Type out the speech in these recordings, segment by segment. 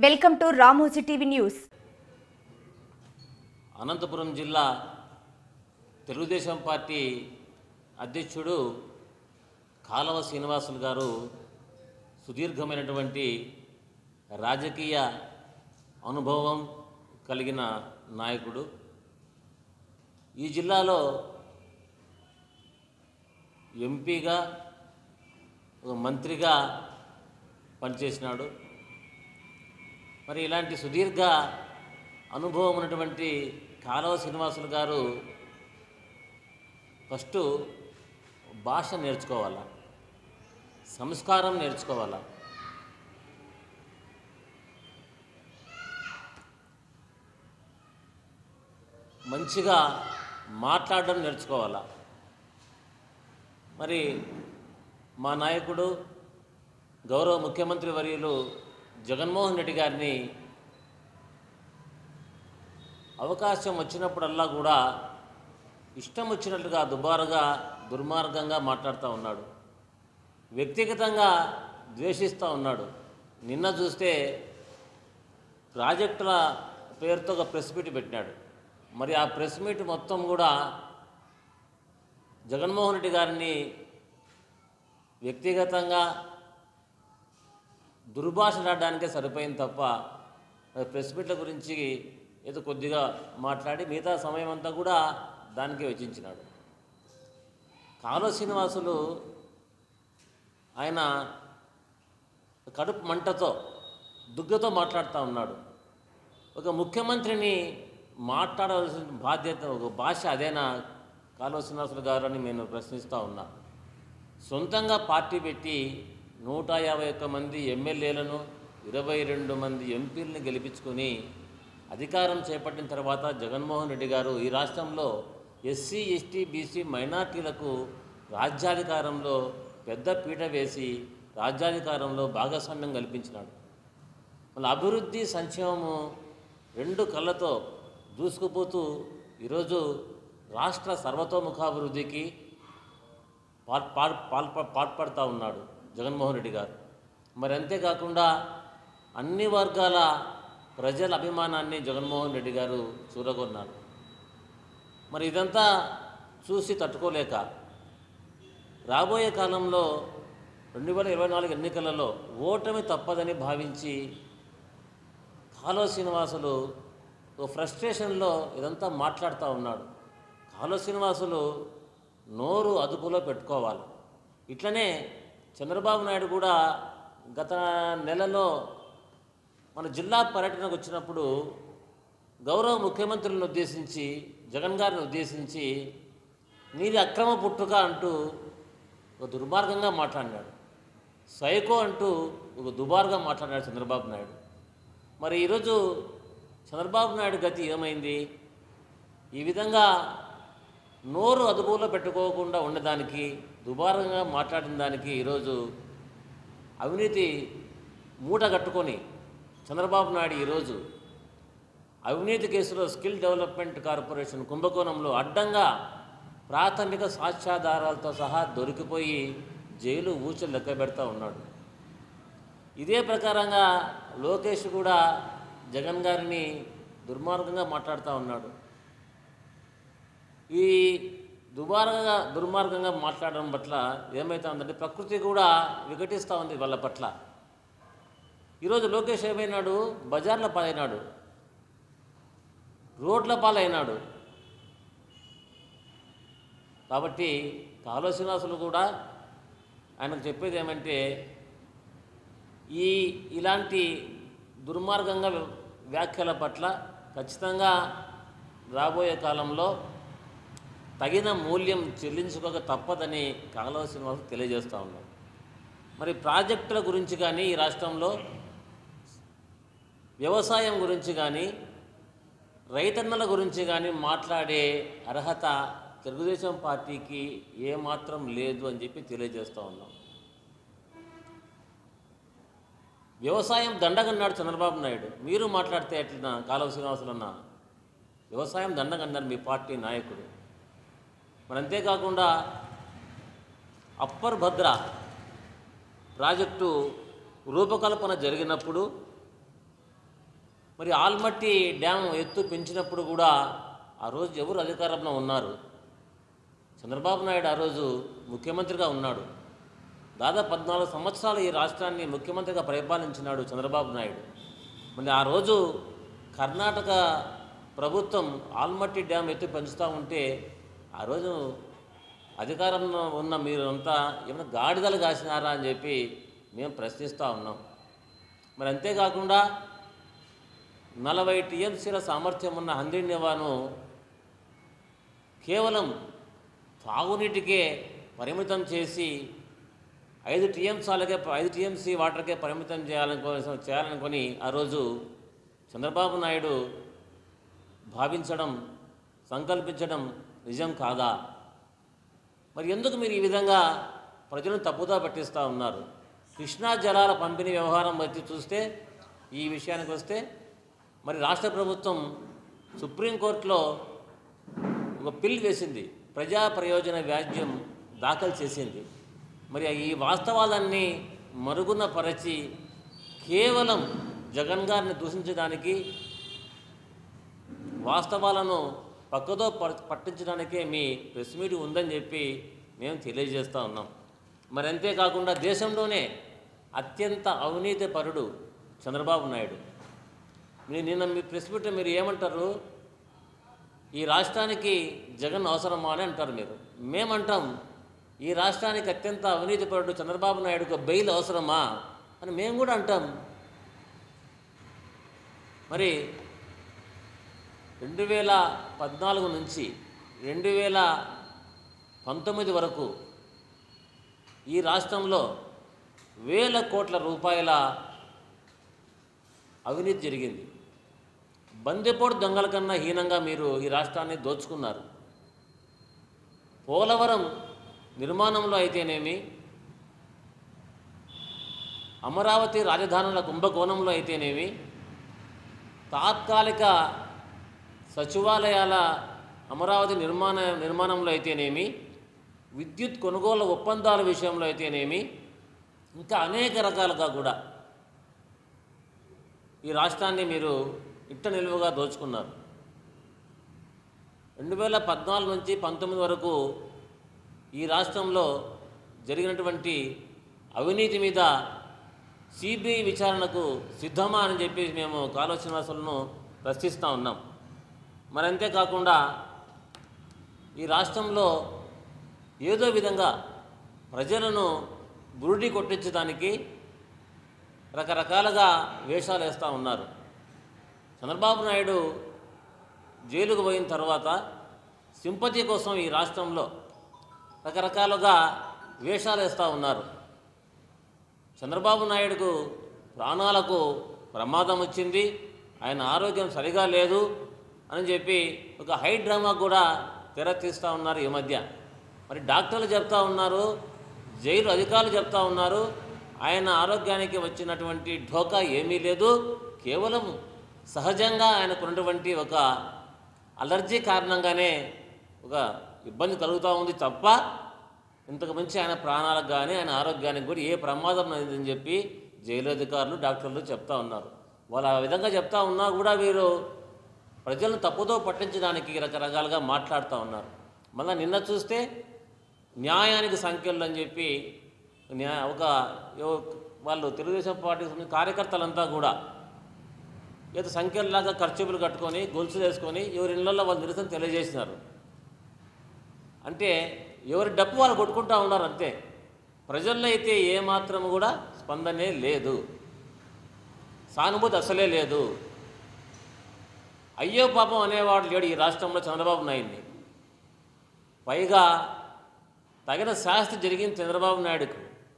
welcome to Ramoji TV news Anantapur జిల్లా Telugu Desam party అధ్యక్షుడు కాలవ శ్రీనివాసులు గారు సుదీర్ఘమైనటువంటి రాజకీయ అనుభవం కలిగిన నాయకుడు ఈ జిల్లాలో ఎంపీగా ఒక మంత్రిగా పనిచేసినాడు మరి ఇలాంటి సుదీర్ఘ అనుభవం ఉన్నటువంటి కాలవ శ్రీనివాసులు గారు ఫస్ట్ భాష నేర్చుకోవాలా సంస్కారం నేర్చుకోవాలా మంచిగా మాట్లాడడం నేర్చుకోవాలా మరి మా నాయకుడు గౌరవ ముఖ్యమంత్రి వర్యులు జగన్మోహన్ రెడ్డి గారిని అవకాశం వచ్చినప్పుడల్లా కూడా ఇష్టం వచ్చినట్లుగా దుబారుగా దుర్మార్గంగా మాట్లాడుతూ ఉన్నాడు వ్యక్తిగతంగా ద్వేషిస్తూ ఉన్నాడు నిన్న చూస్తే ప్రాజెక్టుల పేరుతో ఒక ప్రెస్ మీట్ పెట్టినాడు మరి ఆ ప్రెస్ మీట్ మొత్తం కూడా జగన్మోహన్ రెడ్డి గారిని వ్యక్తిగతంగా దుర్భాషలాడడానికే సరిపోయింది తప్ప మరి ప్రెస్ మీట్ల గురించి ఏదో కొద్దిగా మాట్లాడి మిగతా సమయం అంతా కూడా దానికే వెచ్చించినాడు కాలో శ్రీనివాసులు ఆయన కడుపు మంటతో దుగ్గతో మాట్లాడుతూ ఉన్నాడు ఒక ముఖ్యమంత్రిని మాట్లాడవలసిన బాధ్యత ఒక భాష అదేనా కాలువ శ్రీనివాసులు గారు అని నేను ప్రశ్నిస్తూ ఉన్నా సొంతంగా పార్టీ పెట్టి నూట యాభై ఒక్క మంది ఎమ్మెల్యేలను ఇరవై రెండు మంది ఎంపీలను గెలిపించుకొని అధికారం చేపట్టిన తర్వాత జగన్మోహన్ రెడ్డి గారు ఈ రాష్ట్రంలో ఎస్సీ ఎస్టీ బీసీ మైనార్టీలకు రాజ్యాధికారంలో పెద్ద పీట వేసి రాజ్యాధికారంలో భాగస్వామ్యం కల్పించినాడు మళ్ళీ అభివృద్ధి సంక్షేమము రెండు కళ్ళతో దూసుకుపోతూ ఈరోజు రాష్ట్ర సర్వతోముఖాభివృద్ధికి పాల్ పాల్ పాల్ప పాల్పడుతూ ఉన్నాడు జగన్మోహన్ రెడ్డి గారు మరి అంతేకాకుండా అన్ని వర్గాల ప్రజల అభిమానాన్ని జగన్మోహన్ రెడ్డి గారు చూరగొన్నారు మరి ఇదంతా చూసి తట్టుకోలేక రాబోయే కాలంలో రెండు వేల ఇరవై నాలుగు ఎన్నికలలో ఓటమి తప్పదని భావించి కాలో శ్రీనివాసులు ఓ ఫ్రస్ట్రేషన్లో ఇదంతా మాట్లాడుతూ ఉన్నాడు కాలో శ్రీనివాసులు నోరు అదుపులో పెట్టుకోవాలి ఇట్లనే చంద్రబాబు నాయుడు కూడా గత నెలలో మన జిల్లా పర్యటనకు వచ్చినప్పుడు గౌరవ ముఖ్యమంత్రులను ఉద్దేశించి జగన్ గారిని ఉద్దేశించి నీది అక్రమ పుట్టుక అంటూ ఒక దుర్మార్గంగా మాట్లాడినాడు సైకో అంటూ ఒక దుబారుగా మాట్లాడినాడు చంద్రబాబు నాయుడు మరి ఈరోజు చంద్రబాబు నాయుడు గతి ఏమైంది ఈ విధంగా నోరు అదుపులో పెట్టుకోకుండా ఉండడానికి దుబారంగా మాట్లాడిన దానికి ఈరోజు అవినీతి మూట కట్టుకొని చంద్రబాబు నాయుడు ఈరోజు అవినీతి కేసులో స్కిల్ డెవలప్మెంట్ కార్పొరేషన్ కుంభకోణంలో అడ్డంగా ప్రాథమిక సాక్ష్యాధారాలతో సహా దొరికిపోయి జైలు ఊచలు లెక్క పెడతా ఉన్నాడు ఇదే ప్రకారంగా లోకేష్ కూడా జగన్ గారిని దుర్మార్గంగా మాట్లాడుతూ ఉన్నాడు ఈ దుమార్గంగా దుర్మార్గంగా మాట్లాడడం పట్ల ఏమవుతుందంటే ప్రకృతి కూడా వికటిస్తూ ఉంది వాళ్ళ పట్ల ఈరోజు లోకేష్ ఏమైనాడు బజార్ల పాలైనాడు రోడ్ల పాలైనాడు కాబట్టి కాలో శ్రీనివాసులు కూడా ఆయనకు చెప్పేది ఏమంటే ఈ ఇలాంటి దుర్మార్గంగా వ్యాఖ్యల పట్ల ఖచ్చితంగా రాబోయే కాలంలో తగిన మూల్యం చెల్లించుకోక తప్పదని కాలువ శ్రీనివాసు తెలియజేస్తూ ఉన్నాం మరి ప్రాజెక్టుల గురించి కానీ ఈ రాష్ట్రంలో వ్యవసాయం గురించి కానీ రైతన్నల గురించి కానీ మాట్లాడే అర్హత తెలుగుదేశం పార్టీకి ఏమాత్రం లేదు అని చెప్పి తెలియజేస్తూ ఉన్నాం వ్యవసాయం దండగన్నాడు చంద్రబాబు నాయుడు మీరు మాట్లాడితే ఎట్లా కాలువ శ్రీనివాసులు అన్న వ్యవసాయం దండగన్నారు మీ పార్టీ నాయకుడు మరి అంతేకాకుండా అప్పర్ భద్ర ప్రాజెక్టు రూపకల్పన జరిగినప్పుడు మరి ఆల్మట్టి డ్యామ్ ఎత్తు పెంచినప్పుడు కూడా ఆ రోజు ఎవరు అధికారంలో ఉన్నారు చంద్రబాబు నాయుడు ఆ రోజు ముఖ్యమంత్రిగా ఉన్నాడు దాదాపు పద్నాలుగు సంవత్సరాలు ఈ రాష్ట్రాన్ని ముఖ్యమంత్రిగా పరిపాలించినాడు చంద్రబాబు నాయుడు మరి ఆ రోజు కర్ణాటక ప్రభుత్వం ఆల్మట్టి డ్యామ్ ఎత్తి పెంచుతూ ఉంటే ఆ రోజు అధికారంలో ఉన్న మీరంతా ఏమైనా గాడిదలు కాసినారా అని చెప్పి మేము ప్రశ్నిస్తూ ఉన్నాం మరి అంతేకాకుండా నలభై టీఎంసీల సామర్థ్యం ఉన్న హంద్రీనివాను కేవలం తాగునీటికే పరిమితం చేసి ఐదు టీఎంసీలకే ఐదు టీఎంసీ వాటర్కే పరిమితం చేయాలనుకో చేయాలనుకొని ఆ రోజు చంద్రబాబు నాయుడు భావించడం సంకల్పించడం నిజం కాదా మరి ఎందుకు మీరు ఈ విధంగా ప్రజలను తప్పుదా పట్టిస్తూ ఉన్నారు కృష్ణా జలాల పంపిణీ వ్యవహారం వచ్చి చూస్తే ఈ విషయానికి వస్తే మరి రాష్ట్ర ప్రభుత్వం సుప్రీంకోర్టులో ఒక పిల్ వేసింది ప్రజా ప్రయోజన వ్యాజ్యం దాఖలు చేసింది మరి ఈ వాస్తవాలన్నీ మరుగున పరచి కేవలం జగన్ గారిని దూషించడానికి వాస్తవాలను పక్కదో ప- పట్టించడానికే మీ ప్రెస్ మీట్ ఉందని చెప్పి మేము తెలియజేస్తూ ఉన్నాం మరి అంతేకాకుండా దేశంలోనే అత్యంత అవినీతి పరుడు చంద్రబాబు నాయుడు మీరు నిన్న మీ ప్రెస్ మీట్ మీరు ఏమంటారు ఈ రాష్ట్రానికి జగన్ అవసరమా అని అంటారు మీరు మేమంటాం ఈ రాష్ట్రానికి అత్యంత అవినీతిపరుడు చంద్రబాబు నాయుడుకు బెయిల్ అవసరమా అని మేము కూడా అంటాం మరి రెండు వేల పద్నాలుగు నుంచి రెండు వేల పంతొమ్మిది వరకు ఈ రాష్ట్రంలో వేల కోట్ల రూపాయల అవినీతి జరిగింది బందెపోటు దొంగల కన్నా హీనంగా మీరు ఈ రాష్ట్రాన్ని దోచుకున్నారు పోలవరం నిర్మాణంలో అయితేనేమి అమరావతి రాజధానుల కుంభకోణంలో అయితేనేమి తాత్కాలిక సచివాలయాల అమరావతి నిర్మాణ నిర్మాణంలో అయితేనేమి విద్యుత్ కొనుగోలు ఒప్పందాల విషయంలో అయితేనేమి ఇంకా అనేక రకాలుగా కూడా ఈ రాష్ట్రాన్ని మీరు ఇట్ట నిలువుగా దోచుకున్నారు రెండు వేల పద్నాలుగు నుంచి పంతొమ్మిది వరకు ఈ రాష్ట్రంలో జరిగినటువంటి అవినీతి మీద సిబిఐ విచారణకు సిద్ధమా అని చెప్పి మేము కాలువ శ్రీనివాసులను ప్రశ్నిస్తూ ఉన్నాం మరి అంతేకాకుండా ఈ రాష్ట్రంలో ఏదో విధంగా ప్రజలను బురుడి కొట్టించడానికి రకరకాలుగా వేషాలు వేస్తూ ఉన్నారు చంద్రబాబు నాయుడు జైలుకు పోయిన తర్వాత సింపతి కోసం ఈ రాష్ట్రంలో రకరకాలుగా వేషాలు వేస్తూ ఉన్నారు చంద్రబాబు నాయుడుకు ప్రాణాలకు ప్రమాదం వచ్చింది ఆయన ఆరోగ్యం సరిగా లేదు అని చెప్పి ఒక హై డ్రామా కూడా తెర తీస్తూ ఉన్నారు ఈ మధ్య మరి డాక్టర్లు చెప్తా ఉన్నారు జైలు అధికారులు చెప్తా ఉన్నారు ఆయన ఆరోగ్యానికి వచ్చినటువంటి ఢోకా ఏమీ లేదు కేవలం సహజంగా ఆయనకు ఉన్నటువంటి ఒక అలర్జీ కారణంగానే ఒక ఇబ్బంది కలుగుతూ ఉంది తప్ప ఇంతకు మించి ఆయన ప్రాణాలకు కానీ ఆయన ఆరోగ్యానికి కూడా ఏ ప్రమాదం లేదని చెప్పి జైలు అధికారులు డాక్టర్లు చెప్తా ఉన్నారు వాళ్ళు ఆ విధంగా చెప్తా ఉన్నా కూడా వీరు ప్రజలను తప్పుదో పట్టించడానికి రకరకాలుగా మాట్లాడుతూ ఉన్నారు మళ్ళీ నిన్న చూస్తే న్యాయానికి సంఖ్యలు అని చెప్పి న్యా ఒక ఎవ- వాళ్ళు తెలుగుదేశం పార్టీకి సంబంధించిన కార్యకర్తలంతా కూడా ఏదో సంఖ్యల్లాగా ఖర్చులు కట్టుకొని గొలుసులు వేసుకొని ఎవరి ఇళ్లలో వాళ్ళు నిరసన తెలియజేసినారు అంటే ఎవరి డబ్బు వాళ్ళు కొట్టుకుంటా ఉన్నారు అంతే ప్రజల్లో అయితే ఏమాత్రం కూడా స్పందనే లేదు సానుభూతి అసలే లేదు అయ్యో పాపం అనేవాడు లేడు ఈ రాష్ట్రంలో చంద్రబాబు నాయుడిని పైగా తగిన శాస్తి జరిగింది చంద్రబాబు నాయుడుకు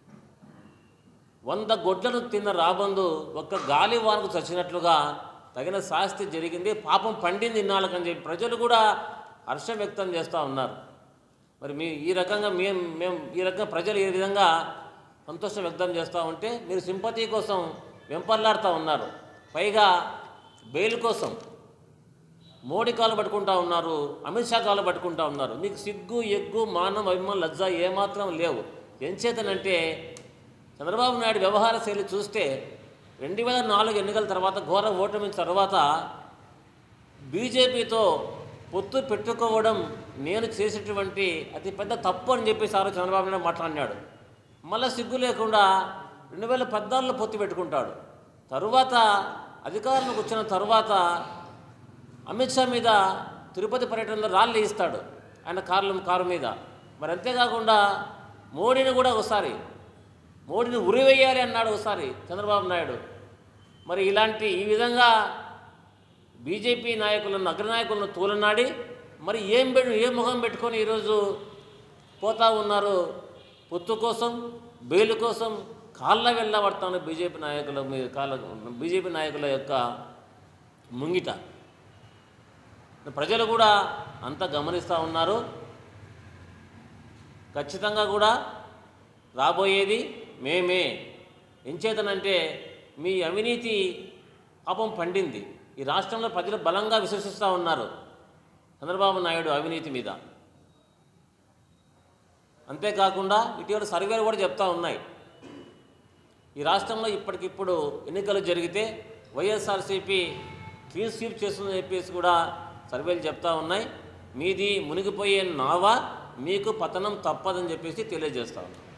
వంద గొడ్లను తిన్న రాబందు ఒక్క గాలి వానకు చచ్చినట్లుగా తగిన శాస్తి జరిగింది పాపం పండింది ఇన్నాళ్ళకని చెప్పి ప్రజలు కూడా హర్షం వ్యక్తం చేస్తూ ఉన్నారు మరి మీ ఈ రకంగా మేము మేము ఈ రకంగా ప్రజలు ఏ విధంగా సంతోషం వ్యక్తం చేస్తూ ఉంటే మీరు సింపతి కోసం వెంపర్లాడుతూ ఉన్నారు పైగా బెయిల్ కోసం మోడీ కాలు పట్టుకుంటా ఉన్నారు అమిత్ షా కాలు పట్టుకుంటా ఉన్నారు మీకు సిగ్గు ఎగ్గు మానం అభిమానం లజ్జ ఏమాత్రం లేవు ఎంచేతనంటే చంద్రబాబు నాయుడు వ్యవహార శైలి చూస్తే రెండు వేల నాలుగు ఎన్నికల తర్వాత ఘోర ఓటమి తర్వాత బీజేపీతో పొత్తు పెట్టుకోవడం నేను చేసేటువంటి అతిపెద్ద తప్పు అని చెప్పేసి ఆ రోజు చంద్రబాబు నాయుడు మాట్లాడినాడు మళ్ళీ సిగ్గు లేకుండా రెండు వేల పద్నాలుగులో పొత్తు పెట్టుకుంటాడు తరువాత అధికారంలోకి వచ్చిన తరువాత అమిత్ షా మీద తిరుపతి పర్యటనలో రాళ్ళు ఇస్తాడు ఆయన కార్లు కారు మీద మరి అంతేకాకుండా మోడీని కూడా ఒకసారి మోడీని ఉరివేయాలి అన్నాడు ఒకసారి చంద్రబాబు నాయుడు మరి ఇలాంటి ఈ విధంగా బీజేపీ నాయకులను అగ్రనాయకులను తూలనాడి మరి ఏం పెట్టు ఏ ముఖం పెట్టుకొని ఈరోజు పోతా ఉన్నారు పొత్తు కోసం బెయిల్ కోసం కాళ్ళ వెళ్ళబడతాను బీజేపీ నాయకుల మీద కాళ్ళ బీజేపీ నాయకుల యొక్క ముంగిట ప్రజలు కూడా అంతా గమనిస్తూ ఉన్నారు ఖచ్చితంగా కూడా రాబోయేది మేమే ఎంచేతనంటే మీ అవినీతి పాపం పండింది ఈ రాష్ట్రంలో ప్రజలు బలంగా విశ్వసిస్తూ ఉన్నారు చంద్రబాబు నాయుడు అవినీతి మీద అంతేకాకుండా ఇటీవల సర్వేలు కూడా చెప్తా ఉన్నాయి ఈ రాష్ట్రంలో ఇప్పటికిప్పుడు ఎన్నికలు జరిగితే వైఎస్ఆర్సీపీ క్లీన్ స్వీప్ చేస్తుందని చెప్పేసి కూడా సర్వేలు చెప్తా ఉన్నాయి మీది మునిగిపోయే నావా మీకు పతనం తప్పదని చెప్పేసి తెలియజేస్తా ఉన్నాం